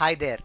hi there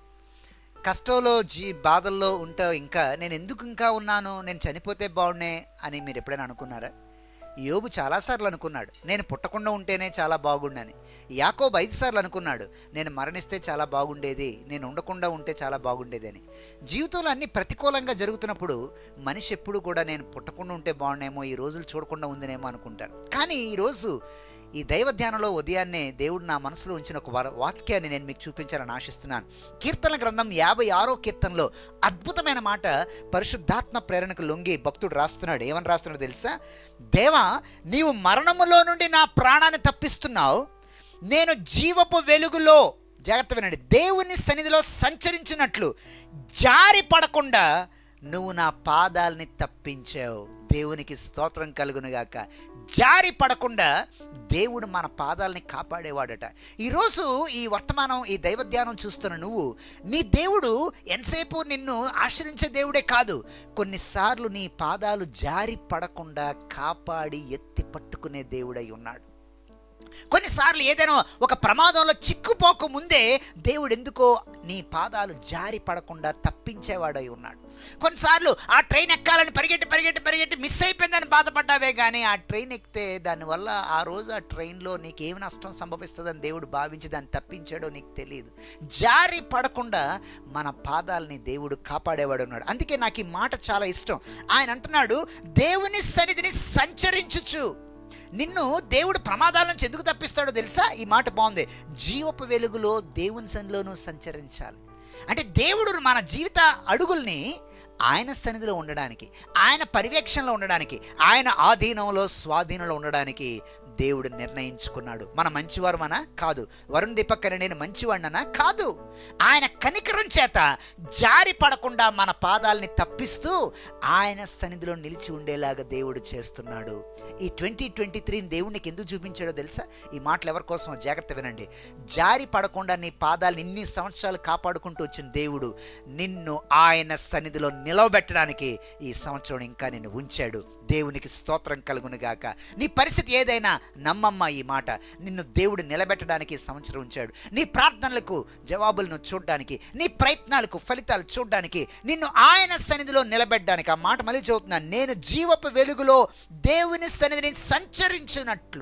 కష్టంలో G బాధల్లో ఉంటే ఇంకా నేను ఎందుకు ఇంకా ఉన్నాను నేను చనిపోతే బాగుండే అని మీరు ఎప్పుడైనా అనుకున్నారా యోబు చాలాసార్లు అనుకున్నాడు నేను పుట్టకుండా ఉంటేనే చాలా బాగుండని యాకోబు ఐదు సార్లు అనుకున్నాడు నేను మరణిస్తే చాలా బాగుండేది నేను ఉండకుండా ఉంటే చాలా బాగుండేది అని జీవితంలో అన్ని ప్రతికూలంగా జరుగుతున్నప్పుడు మనిషి ఎప్పుడు కూడా నేను పుట్టకుండా ఉంటే బాగుండేమో ఈ రోజులు చూడకుండా ఉందినేమో అనుకుంటారు కానీ ఈరోజు ఈ దైవ ధ్యానంలో ఉదయాన్నే దేవుడు నా మనసులో ఉంచిన ఒక వర- వాక్యాన్ని నేను మీకు చూపించాలని ఆశిస్తున్నాను కీర్తన గ్రంథం యాభై ఆరో కీర్తనలో అద్భుతమైన మాట పరిశుద్ధాత్మ ప్రేరణకు లొంగి భక్తుడు రాస్తున్నాడు ఏమని రాస్తున్నాడు తెలుసా దేవా నీవు మరణములో నుండి నా ప్రాణాన్ని తప్పిస్తున్నావు నేను జీవపు వెలుగులో జాగ్రత్త వినండి దేవుని సన్నిధిలో సంచరించినట్లు జారి పడకుండా నువ్వు నా పాదాలని తప్పించావు దేవునికి స్తోత్రం కలుగునుగాక జారి పడకుండా దేవుడు మన పాదాలని కాపాడేవాడట ఈరోజు ఈ వర్తమానం ఈ దైవ ధ్యానం చూస్తున్న నువ్వు నీ దేవుడు ఎంతసేపు నిన్ను ఆశ్రయించే దేవుడే కాదు కొన్నిసార్లు నీ పాదాలు జారి పడకుండా కాపాడి ఎత్తి పట్టుకునే దేవుడై ఉన్నాడు కొన్నిసార్లు ఏదైనా ఒక ప్రమాదంలో చిక్కుపోక ముందే దేవుడు ఎందుకో నీ పాదాలు జారి పడకుండా తప్పించేవాడై ఉన్నాడు కొన్నిసార్లు ఆ ట్రైన్ ఎక్కాలని పరిగెట్టి పరిగెట్టి పరిగెట్టి మిస్ అయిపోయిందని బాధపడ్డావే కానీ ఆ ట్రైన్ ఎక్కితే దానివల్ల ఆ రోజు ఆ ట్రైన్లో నీకు ఏమి నష్టం సంభవిస్తుందని దేవుడు భావించి దాన్ని తప్పించాడో నీకు తెలియదు జారి పడకుండా మన పాదాలని దేవుడు కాపాడేవాడు ఉన్నాడు అందుకే నాకు ఈ మాట చాలా ఇష్టం ఆయన అంటున్నాడు దేవుని సన్నిధిని సంచరించుచు నిన్ను దేవుడు ప్రమాదాల నుంచి ఎందుకు తప్పిస్తాడో తెలుసా ఈ మాట బాగుంది జీవపు వెలుగులో దేవుని సన్నిలోనూ సంచరించాలి అంటే దేవుడు మన జీవిత అడుగుల్ని ఆయన సన్నిధిలో ఉండడానికి ఆయన పర్యవేక్షణలో ఉండడానికి ఆయన ఆధీనంలో స్వాధీనంలో ఉండడానికి దేవుడు నిర్ణయించుకున్నాడు మన మంచివారు మన కాదు వరుణ్ దీపక్ అని నేను మంచివాడిననా కాదు ఆయన కనికరం చేత జారి పడకుండా మన పాదాలని తప్పిస్తూ ఆయన సన్నిధిలో నిలిచి ఉండేలాగా దేవుడు చేస్తున్నాడు ఈ ట్వంటీ ట్వంటీ త్రీని దేవునికి ఎందుకు చూపించాడో తెలుసా ఈ మాటలు ఎవరి కోసం జాగ్రత్త వినండి జారి పడకుండా నీ పాదాలను ఇన్ని సంవత్సరాలు కాపాడుకుంటూ వచ్చిన దేవుడు నిన్ను ఆయన సన్నిధిలో నిలవబెట్టడానికి ఈ సంవత్సరం ఇంకా నిన్ను ఉంచాడు దేవునికి స్తోత్రం కలుగునుగాక నీ పరిస్థితి ఏదైనా నమ్మమ్మ ఈ మాట నిన్ను దేవుడు నిలబెట్టడానికి ఈ సంవత్సరం ఉంచాడు నీ ప్రార్థనలకు జవాబులను చూడడానికి నీ ప్రయత్నాలకు ఫలితాలు చూడడానికి నిన్ను ఆయన సన్నిధిలో నిలబెట్టడానికి ఆ మాట మళ్ళీ చదువుతున్నాను నేను జీవపు వెలుగులో దేవుని సన్నిధిని సంచరించినట్లు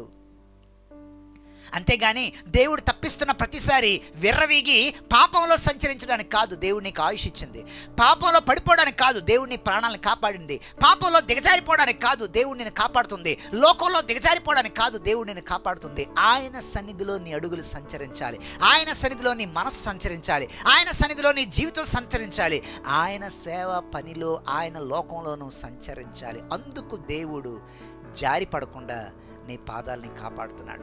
అంతేగాని దేవుడు తప్పిస్తున్న ప్రతిసారి విర్రవీగి పాపంలో సంచరించడానికి కాదు దేవుడు నీకు ఆయుష్ ఇచ్చింది పాపంలో పడిపోవడానికి కాదు దేవుడు నీ ప్రాణాలను కాపాడింది పాపంలో దిగజారిపోవడానికి కాదు దేవుడు నేను కాపాడుతుంది లోకంలో దిగజారిపోవడానికి కాదు దేవుడు నేను కాపాడుతుంది ఆయన సన్నిధిలో నీ అడుగులు సంచరించాలి ఆయన సన్నిధిలో నీ మనసు సంచరించాలి ఆయన సన్నిధిలో నీ జీవితం సంచరించాలి ఆయన సేవ పనిలో ఆయన లోకంలోనూ సంచరించాలి అందుకు దేవుడు జారి పడకుండా నీ పాదాలని కాపాడుతున్నాడు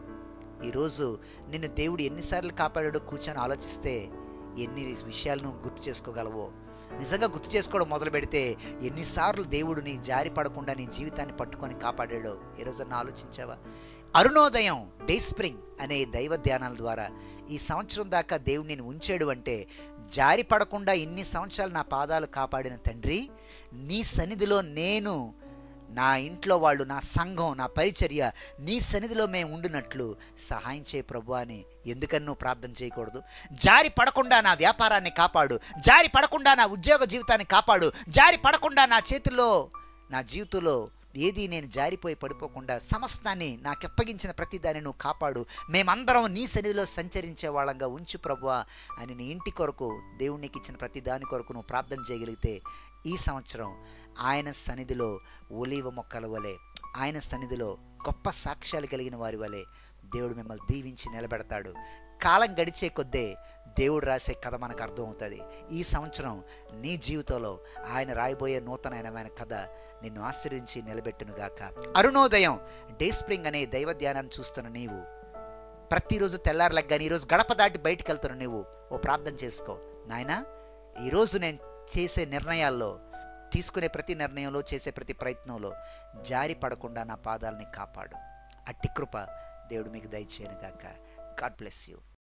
ఈరోజు నిన్ను దేవుడు ఎన్నిసార్లు కాపాడాడో కూర్చొని ఆలోచిస్తే ఎన్ని విషయాలను గుర్తు చేసుకోగలవో నిజంగా గుర్తు చేసుకోవడం మొదలు పెడితే ఎన్నిసార్లు దేవుడు నీ జారి పడకుండా నీ జీవితాన్ని పట్టుకొని కాపాడాడో ఈరోజు ఆలోచించావా అరుణోదయం డే స్ప్రింగ్ అనే దైవ ధ్యానాల ద్వారా ఈ సంవత్సరం దాకా దేవుడు నేను ఉంచాడు అంటే జారి పడకుండా ఇన్ని సంవత్సరాలు నా పాదాలు కాపాడిన తండ్రి నీ సన్నిధిలో నేను నా ఇంట్లో వాళ్ళు నా సంఘం నా పరిచర్య నీ సన్నిధిలో మేము ఉండినట్లు సహాయం చేయ ప్రభు అని ఎందుకని నువ్వు ప్రార్థన చేయకూడదు జారి పడకుండా నా వ్యాపారాన్ని కాపాడు జారి పడకుండా నా ఉద్యోగ జీవితాన్ని కాపాడు జారి పడకుండా నా చేతుల్లో నా జీవితంలో ఏది నేను జారిపోయి పడిపోకుండా సమస్తాన్ని నాకు అప్పగించిన ప్రతిదాన్ని నువ్వు కాపాడు మేమందరం నీ సన్నిధిలో సంచరించే వాళ్ళంగా ఉంచు ప్రభువా అని నీ ఇంటి కొరకు దేవునికి ఇచ్చిన ప్రతి దాని కొరకు నువ్వు ప్రార్థన చేయగలిగితే ఈ సంవత్సరం ఆయన సన్నిధిలో ఒలీవ మొక్కల వలె ఆయన సన్నిధిలో గొప్ప సాక్ష్యాలు కలిగిన వారి వలె దేవుడు మిమ్మల్ని దీవించి నిలబెడతాడు కాలం గడిచే కొద్దే దేవుడు రాసే కథ మనకు అర్థమవుతుంది ఈ సంవత్సరం నీ జీవితంలో ఆయన రాయబోయే నూతనమైన కథ నిన్ను ఆశ్రయించి నిలబెట్టునుగాక అరుణోదయం డే స్ప్రింగ్ అనే దైవ ధ్యానాన్ని చూస్తున్న నీవు ప్రతిరోజు తెల్లారలగ్గాని ఈరోజు గడప దాటి బయటికి వెళ్తున్న నువ్వు ఓ ప్రార్థన చేసుకో నాయనా ఈరోజు నేను చేసే నిర్ణయాల్లో తీసుకునే ప్రతి నిర్ణయంలో చేసే ప్రతి ప్రయత్నంలో జారి పడకుండా నా పాదాలని కాపాడు అట్టి కృప దేవుడు మీకు దయచేయను గాక గాడ్ బ్లెస్ యూ